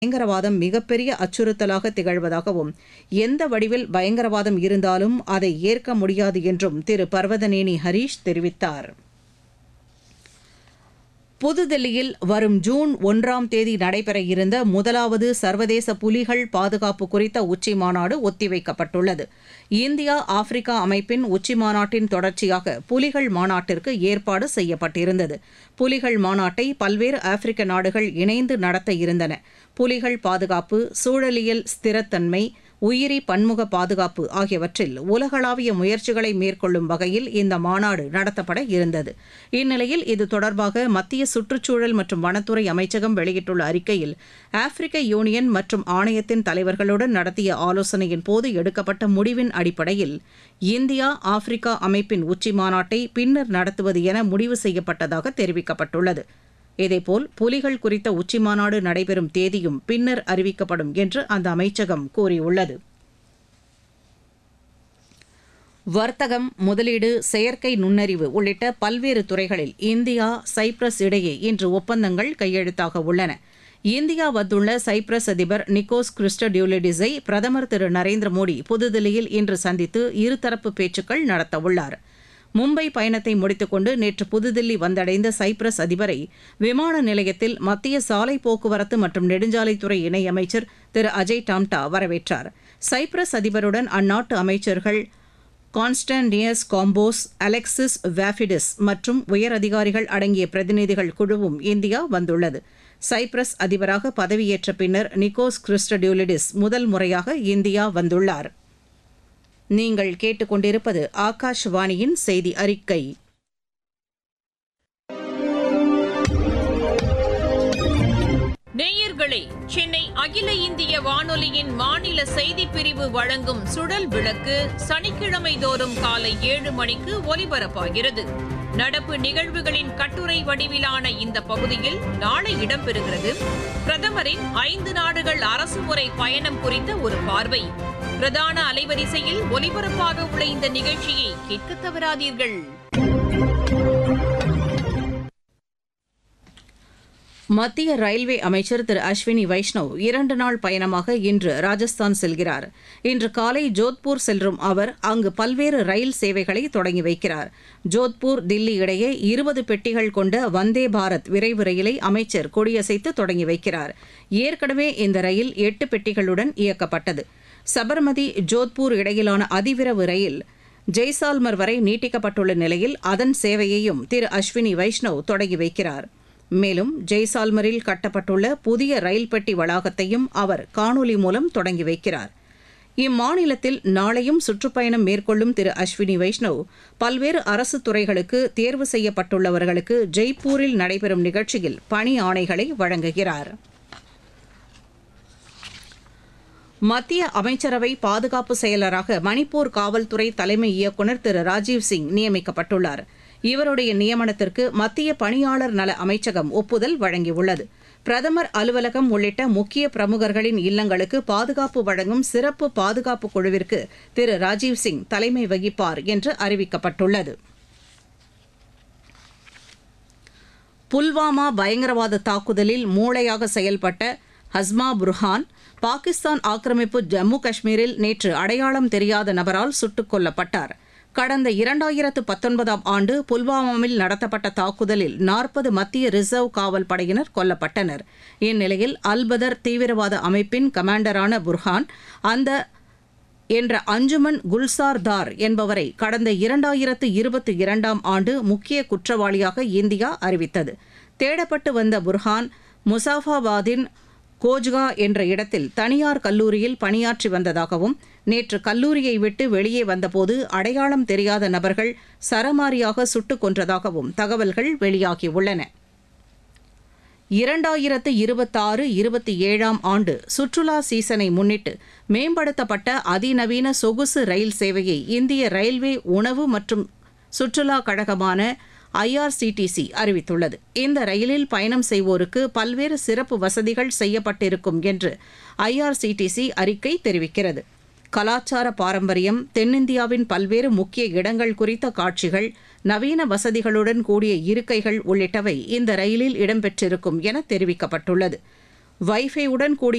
பயங்கரவாதம் மிகப்பெரிய அச்சுறுத்தலாக திகழ்வதாகவும் எந்த வடிவில் பயங்கரவாதம் இருந்தாலும் அதை ஏற்க முடியாது என்றும் திரு பர்வதநேனி ஹரீஷ் தெரிவித்தார் புதுதில்லியில் வரும் ஜூன் ஒன்றாம் தேதி நடைபெற இருந்த முதலாவது சர்வதேச புலிகள் பாதுகாப்பு குறித்த உச்சி மாநாடு ஒத்திவைக்கப்பட்டுள்ளது இந்தியா ஆப்பிரிக்கா அமைப்பின் உச்சி மாநாட்டின் தொடர்ச்சியாக புலிகள் மாநாட்டிற்கு ஏற்பாடு செய்யப்பட்டிருந்தது புலிகள் மாநாட்டை பல்வேறு ஆப்பிரிக்க நாடுகள் இணைந்து நடத்த இருந்தன புலிகள் பாதுகாப்பு சூழலியல் ஸ்திரத்தன்மை உயிரி பன்முக பாதுகாப்பு ஆகியவற்றில் உலகளாவிய முயற்சிகளை மேற்கொள்ளும் வகையில் இந்த மாநாடு நடத்தப்பட இருந்தது இந்நிலையில் இது தொடர்பாக மத்திய சுற்றுச்சூழல் மற்றும் வனத்துறை அமைச்சகம் வெளியிட்டுள்ள அறிக்கையில் ஆப்பிரிக்க யூனியன் மற்றும் ஆணையத்தின் தலைவர்களுடன் நடத்திய ஆலோசனையின் போது எடுக்கப்பட்ட முடிவின் அடிப்படையில் இந்தியா ஆப்பிரிக்கா அமைப்பின் உச்சி மாநாட்டை பின்னர் நடத்துவது என முடிவு செய்யப்பட்டதாக தெரிவிக்கப்பட்டுள்ளது இதேபோல் புலிகள் குறித்த உச்சிமாநாடு நடைபெறும் தேதியும் பின்னர் அறிவிக்கப்படும் என்று அந்த அமைச்சகம் கூறியுள்ளது வர்த்தகம் முதலீடு செயற்கை நுண்ணறிவு உள்ளிட்ட பல்வேறு துறைகளில் இந்தியா சைப்ரஸ் இடையே இன்று ஒப்பந்தங்கள் கையெழுத்தாக உள்ளன இந்தியா வந்துள்ள சைப்ரஸ் அதிபர் நிக்கோஸ் கிறிஸ்டடியூலிடிஸை பிரதமர் திரு நரேந்திர மோடி புதுதில்லியில் இன்று சந்தித்து இருதரப்பு பேச்சுக்கள் நடத்தவுள்ளார் மும்பை பயணத்தை முடித்துக்கொண்டு நேற்று புதுதில்லி வந்தடைந்த சைப்ரஸ் அதிபரை விமான நிலையத்தில் மத்திய சாலை போக்குவரத்து மற்றும் நெடுஞ்சாலைத்துறை இணையமைச்சர் திரு அஜய் டாம்டா வரவேற்றார் சைப்ரஸ் அதிபருடன் அந்நாட்டு அமைச்சர்கள் கான்ஸ்டன்டியஸ் காம்போஸ் அலெக்சிஸ் வாஃபிடிஸ் மற்றும் உயர் அதிகாரிகள் அடங்கிய பிரதிநிதிகள் குழுவும் இந்தியா வந்துள்ளது சைப்ரஸ் அதிபராக பதவியேற்ற பின்னர் நிக்கோஸ் கிறிஸ்டடியூலிடிஸ் முதல் முறையாக இந்தியா வந்துள்ளார் நீங்கள் கேட்டுக்கொண்டிருப்பது ஆகாஷ்வாணியின் செய்தி அறிக்கை நேயர்களே சென்னை அகில இந்திய வானொலியின் மாநில செய்திப் பிரிவு வழங்கும் சுழல் விளக்கு சனிக்கிழமை தோறும் காலை ஏழு மணிக்கு ஒலிபரப்பாகிறது நடப்பு நிகழ்வுகளின் கட்டுரை வடிவிலான இந்த பகுதியில் நாளை இடம்பெறுகிறது பிரதமரின் ஐந்து நாடுகள் அரசுமுறை பயணம் குறித்த ஒரு பார்வை பிரதான அலைவரிசையில் ஒலிபரப்பாக உள்ள இந்த நிகழ்ச்சியை கேட்க தவறாதீர்கள் மத்திய ரயில்வே அமைச்சர் திரு அஸ்வினி வைஷ்ணவ் இரண்டு நாள் பயணமாக இன்று ராஜஸ்தான் செல்கிறார் இன்று காலை ஜோத்பூர் செல்லும் அவர் அங்கு பல்வேறு ரயில் சேவைகளை தொடங்கி வைக்கிறார் ஜோத்பூர் தில்லி இடையே இருபது பெட்டிகள் கொண்ட வந்தே பாரத் விரைவு ரயிலை அமைச்சர் கொடியசைத்து தொடங்கி வைக்கிறார் ஏற்கனவே இந்த ரயில் எட்டு பெட்டிகளுடன் இயக்கப்பட்டது சபர்மதி ஜோத்பூர் இடையிலான அதிவிரைவு ரயில் ஜெய்சால்மர் வரை நீட்டிக்கப்பட்டுள்ள நிலையில் அதன் சேவையையும் திரு அஸ்வினி வைஷ்ணவ் தொடங்கி வைக்கிறார் மேலும் ஜெய்சால்மரில் கட்டப்பட்டுள்ள புதிய ரயில் பெட்டி வளாகத்தையும் அவர் காணொலி மூலம் தொடங்கி வைக்கிறார் இம்மாநிலத்தில் நாளையும் சுற்றுப்பயணம் மேற்கொள்ளும் திரு அஸ்வினி வைஷ்ணவ் பல்வேறு அரசு துறைகளுக்கு தேர்வு செய்யப்பட்டுள்ளவர்களுக்கு ஜெய்ப்பூரில் நடைபெறும் நிகழ்ச்சியில் பணி ஆணைகளை வழங்குகிறார் மத்திய அமைச்சரவை பாதுகாப்பு செயலராக மணிப்பூர் காவல்துறை தலைமை இயக்குநர் திரு ராஜீவ் சிங் நியமிக்கப்பட்டுள்ளார் இவருடைய நியமனத்திற்கு மத்திய பணியாளர் நல அமைச்சகம் ஒப்புதல் வழங்கியுள்ளது பிரதமர் அலுவலகம் உள்ளிட்ட முக்கிய பிரமுகர்களின் இல்லங்களுக்கு பாதுகாப்பு வழங்கும் சிறப்பு பாதுகாப்பு குழுவிற்கு திரு ராஜீவ் சிங் தலைமை வகிப்பார் என்று அறிவிக்கப்பட்டுள்ளது புல்வாமா பயங்கரவாத தாக்குதலில் மூளையாக செயல்பட்ட ஹஸ்மா புர்ஹான் பாகிஸ்தான் ஆக்கிரமிப்பு ஜம்மு காஷ்மீரில் நேற்று அடையாளம் தெரியாத நபரால் சுட்டுக் கொல்லப்பட்டார் கடந்த இரண்டாயிரத்து பத்தொன்பதாம் ஆண்டு புல்வாமாவில் நடத்தப்பட்ட தாக்குதலில் நாற்பது மத்திய ரிசர்வ் காவல் படையினர் கொல்லப்பட்டனர் இந்நிலையில் அல்பதர் தீவிரவாத அமைப்பின் கமாண்டரான புர்ஹான் அந்த என்ற அஞ்சுமன் குல்சார் தார் என்பவரை கடந்த இரண்டாயிரத்து இருபத்தி இரண்டாம் ஆண்டு முக்கிய குற்றவாளியாக இந்தியா அறிவித்தது தேடப்பட்டு வந்த புர்ஹான் முசாஃபாபாதின் கோஜ்கா என்ற இடத்தில் தனியார் கல்லூரியில் பணியாற்றி வந்ததாகவும் நேற்று கல்லூரியை விட்டு வெளியே வந்தபோது அடையாளம் தெரியாத நபர்கள் சரமாரியாக சுட்டுக் கொன்றதாகவும் தகவல்கள் வெளியாகியுள்ளன இரண்டாயிரத்து இருபத்தாறு இருபத்தி ஏழாம் ஆண்டு சுற்றுலா சீசனை முன்னிட்டு மேம்படுத்தப்பட்ட அதிநவீன சொகுசு ரயில் சேவையை இந்திய ரயில்வே உணவு மற்றும் சுற்றுலா கழகமான ஐஆர்சிடிசி அறிவித்துள்ளது இந்த ரயிலில் பயணம் செய்வோருக்கு பல்வேறு சிறப்பு வசதிகள் செய்யப்பட்டிருக்கும் என்று ஐஆர்சிடிசி அறிக்கை தெரிவிக்கிறது கலாச்சார பாரம்பரியம் தென்னிந்தியாவின் பல்வேறு முக்கிய இடங்கள் குறித்த காட்சிகள் நவீன வசதிகளுடன் கூடிய இருக்கைகள் உள்ளிட்டவை இந்த ரயிலில் இடம்பெற்றிருக்கும் என தெரிவிக்கப்பட்டுள்ளது வைஃபையுடன் கூடிய